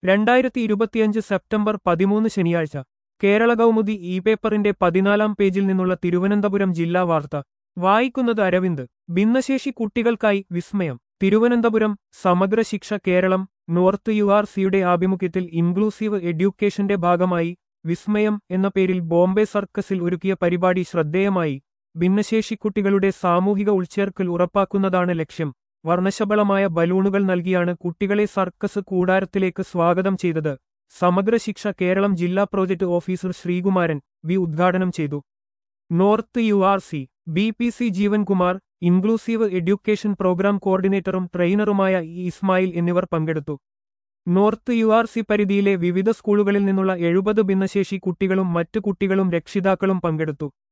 രണ്ടായിരത്തി ഇരുപത്തിയഞ്ച് സെപ്റ്റംബർ പതിമൂന്ന് ശനിയാഴ്ച കേരള കൗമുദി ഇ പേപ്പറിന്റെ പതിനാലാം പേജിൽ നിന്നുള്ള തിരുവനന്തപുരം ജില്ലാ വാർത്ത വായിക്കുന്നത് അരവിന്ദ് ഭിന്നശേഷി കുട്ടികൾക്കായി വിസ്മയം തിരുവനന്തപുരം സമഗ്ര ശിക്ഷ കേരളം നോർത്ത് യു ആർ സിയുടെ ആഭിമുഖ്യത്തിൽ ഇൻക്ലൂസീവ് എഡ്യൂക്കേഷന്റെ ഭാഗമായി വിസ്മയം എന്ന പേരിൽ ബോംബെ സർക്കസിൽ ഒരുക്കിയ പരിപാടി ശ്രദ്ധേയമായി ഭിന്നശേഷി കുട്ടികളുടെ സാമൂഹിക ഉൾച്ചേർക്കൽ ഉറപ്പാക്കുന്നതാണ് ലക്ഷ്യം വർണ്ണശബളമായ ബലൂണുകൾ നൽകിയാണ് കുട്ടികളെ സർക്കസ് കൂടാരത്തിലേക്ക് സ്വാഗതം ചെയ്തത് സമഗ്ര ശിക്ഷ കേരളം ജില്ലാ പ്രോജക്ട് ഓഫീസർ ശ്രീകുമാരൻ വി ഉദ്ഘാടനം ചെയ്തു north U R C B P C Jeevankumar inclusive education program കോർഡിനേറ്ററും ട്രെയിനറുമായ ഇ ഇസ്മായിൽ എന്നിവർ പങ്കെടുത്തു നോർത്ത് യു ആർ സി പരിധിയിലെ വിവിധ സ്കൂളുകളിൽ നിന്നുള്ള എഴുപത് ഭിന്നശേഷി കുട്ടികളും മറ്റു കുട്ടികളും രക്ഷിതാക്കളും പങ്കെടുത്തു